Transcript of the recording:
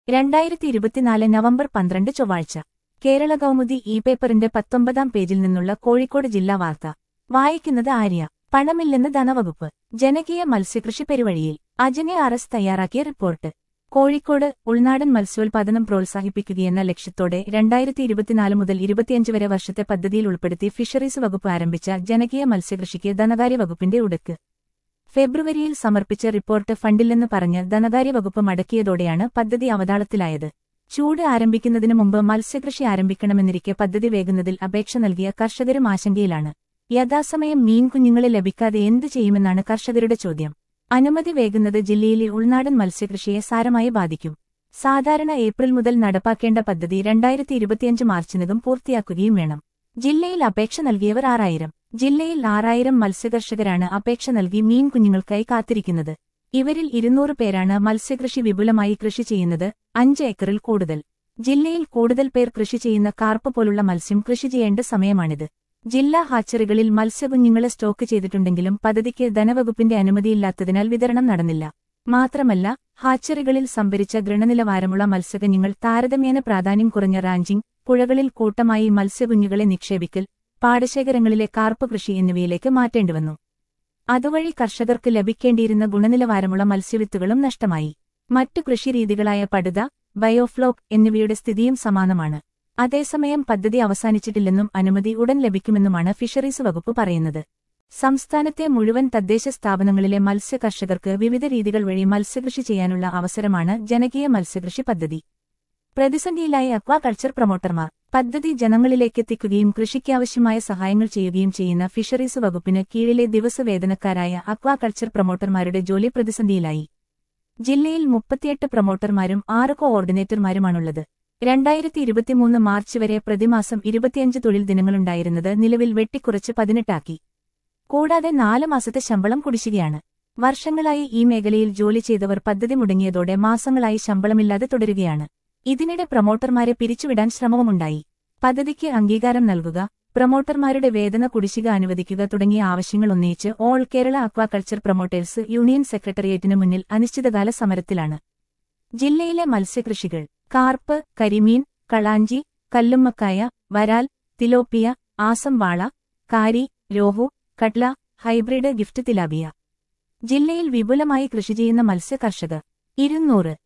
രണ്ടായിരത്തി ഇരുപത്തിനാല് നവംബർ പന്ത്രണ്ട് ചൊവ്വാഴ്ച കേരള കൗമുദി ഇ പേപ്പറിന്റെ പത്തൊമ്പതാം പേജിൽ നിന്നുള്ള കോഴിക്കോട് ജില്ലാ വാർത്ത വായിക്കുന്നത് ആര്യ പണമില്ലെന്ന് ധനവകുപ്പ് ജനകീയ മത്സ്യകൃഷി പെരുവഴിയിൽ അജനെ ആർ എസ് തയ്യാറാക്കിയ റിപ്പോർട്ട് കോഴിക്കോട് ഉൾനാടൻ മത്സ്യോൽപാദനം പ്രോത്സാഹിപ്പിക്കുകയെന്ന ലക്ഷ്യത്തോടെ രണ്ടായിരത്തി ഇരുപത്തിനാല് മുതൽ ഇരുപത്തിയഞ്ച് വരെ വർഷത്തെ പദ്ധതിയിൽ ഉൾപ്പെടുത്തി ഫിഷറീസ് വകുപ്പ് ആരംഭിച്ച ജനകീയ മത്സ്യകൃഷിക്ക് ധനകാര്യ വകുപ്പിന്റെ ഉടക്ക് ഫെബ്രുവരിയിൽ സമർപ്പിച്ച റിപ്പോർട്ട് ഫണ്ടില്ലെന്ന് പറഞ്ഞ് ധനകാര്യ വകുപ്പ് മടക്കിയതോടെയാണ് പദ്ധതി അവതാളത്തിലായത് ചൂട് ആരംഭിക്കുന്നതിനു മുമ്പ് മത്സ്യകൃഷി ആരംഭിക്കണമെന്നിരിക്കെ പദ്ധതി വേകുന്നതിൽ അപേക്ഷ നൽകിയ കർഷകരും ആശങ്കയിലാണ് യഥാസമയം മീൻ കുഞ്ഞുങ്ങളെ ലഭിക്കാതെ എന്തു ചെയ്യുമെന്നാണ് കർഷകരുടെ ചോദ്യം അനുമതി വേകുന്നത് ജില്ലയിലെ ഉൾനാടൻ മത്സ്യകൃഷിയെ സാരമായി ബാധിക്കും സാധാരണ ഏപ്രിൽ മുതൽ നടപ്പാക്കേണ്ട പദ്ധതി രണ്ടായിരത്തി ഇരുപത്തിയഞ്ച് മാർച്ചിനകം പൂർത്തിയാക്കുകയും വേണം ജില്ലയിൽ അപേക്ഷ നൽകിയവർ ആറായിരം ജില്ലയിൽ ആറായിരം മത്സ്യകർഷകരാണ് അപേക്ഷ നൽകി മീൻ കുഞ്ഞുങ്ങൾക്കായി കാത്തിരിക്കുന്നത് ഇവരിൽ ഇരുന്നൂറ് പേരാണ് മത്സ്യകൃഷി വിപുലമായി കൃഷി ചെയ്യുന്നത് അഞ്ച് ഏക്കറിൽ കൂടുതൽ ജില്ലയിൽ കൂടുതൽ പേർ കൃഷി ചെയ്യുന്ന കാർപ്പ് പോലുള്ള മത്സ്യം കൃഷി ചെയ്യേണ്ട സമയമാണിത് ജില്ലാ ഹാച്ചറികളിൽ മത്സ്യകുഞ്ഞുങ്ങളെ സ്റ്റോക്ക് ചെയ്തിട്ടുണ്ടെങ്കിലും പദ്ധതിക്ക് ധനവകുപ്പിന്റെ അനുമതിയില്ലാത്തതിനാൽ വിതരണം നടന്നില്ല മാത്രമല്ല ഹാച്ചറികളിൽ സംഭരിച്ച ഗുണനിലവാരമുള്ള മത്സ്യകുഞ്ഞുങ്ങൾ താരതമ്യേന പ്രാധാന്യം കുറഞ്ഞ റാഞ്ചിംഗ് പുഴകളിൽ കൂട്ടമായി മത്സ്യകുഞ്ഞുങ്ങളെ നിക്ഷേപിക്കൽ പാടശേഖരങ്ങളിലെ കാർപ്പ് കൃഷി എന്നിവയിലേക്ക് മാറ്റേണ്ടിവന്നു അതുവഴി കർഷകർക്ക് ലഭിക്കേണ്ടിയിരുന്ന ഗുണനിലവാരമുള്ള മത്സ്യവിത്തുകളും നഷ്ടമായി മറ്റു കൃഷിരീതികളായ പടുത ബയോഫ്ലോക്ക് എന്നിവയുടെ സ്ഥിതിയും സമാനമാണ് അതേസമയം പദ്ധതി അവസാനിച്ചിട്ടില്ലെന്നും അനുമതി ഉടൻ ലഭിക്കുമെന്നുമാണ് ഫിഷറീസ് വകുപ്പ് പറയുന്നത് സംസ്ഥാനത്തെ മുഴുവൻ തദ്ദേശ സ്ഥാപനങ്ങളിലെ മത്സ്യ കർഷകർക്ക് വിവിധ രീതികൾ വഴി മത്സ്യകൃഷി ചെയ്യാനുള്ള അവസരമാണ് ജനകീയ മത്സ്യകൃഷി പദ്ധതി പ്രതിസന്ധിയിലായ അക്വാകൾച്ചർ പ്രൊമോട്ടർമാർ പദ്ധതി ജനങ്ങളിലേക്കെത്തിക്കുകയും കൃഷിക്കാവശ്യമായ സഹായങ്ങൾ ചെയ്യുകയും ചെയ്യുന്ന ഫിഷറീസ് വകുപ്പിന് കീഴിലെ ദിവസവേതനക്കാരായ അക്വാകൾച്ചർ പ്രൊമോട്ടർമാരുടെ ജോലി പ്രതിസന്ധിയിലായി ജില്ലയിൽ മുപ്പത്തിയെട്ട് പ്രൊമോട്ടർമാരും ആറ് കോഓർഡിനേറ്റർമാരുമാണുള്ളത് രണ്ടായിരത്തി ഇരുപത്തിമൂന്ന് മാർച്ച് വരെ പ്രതിമാസം ഇരുപത്തിയഞ്ച് തൊഴിൽ ദിനങ്ങളുണ്ടായിരുന്നത് നിലവിൽ വെട്ടിക്കുറച്ച് പതിനെട്ടാക്കി കൂടാതെ നാല് മാസത്തെ ശമ്പളം കുടിശ്ശികയാണ് വർഷങ്ങളായി ഈ മേഖലയിൽ ജോലി ചെയ്തവർ പദ്ധതി മുടങ്ങിയതോടെ മാസങ്ങളായി ശമ്പളമില്ലാതെ തുടരുകയാണ് ഇതിനിടെ പ്രൊമോട്ടർമാരെ പിരിച്ചുവിടാൻ ശ്രമവുമുണ്ടായി പദ്ധതിക്ക് അംഗീകാരം നൽകുക പ്രൊമോട്ടർമാരുടെ വേതന കുടിശ്ശിക അനുവദിക്കുക തുടങ്ങിയ ആവശ്യങ്ങൾ ഉന്നയിച്ച് all Kerala aquaculture promoters union സെക്രട്ടേറിയറ്റിനു മുന്നിൽ അനിശ്ചിതകാല സമരത്തിലാണ് ജില്ലയിലെ മത്സ്യകൃഷികൾ കാർപ്പ് കരിമീൻ കളാഞ്ചി കല്ലുമ്മക്കായ വരാൽ തിലോപ്പിയ ആസം വാള കാരി rohu catla hybrid gift tilapia ജില്ലയിൽ വിപുലമായി കൃഷി ചെയ്യുന്ന മത്സ്യ കർഷകർ ഇരുന്നൂറ്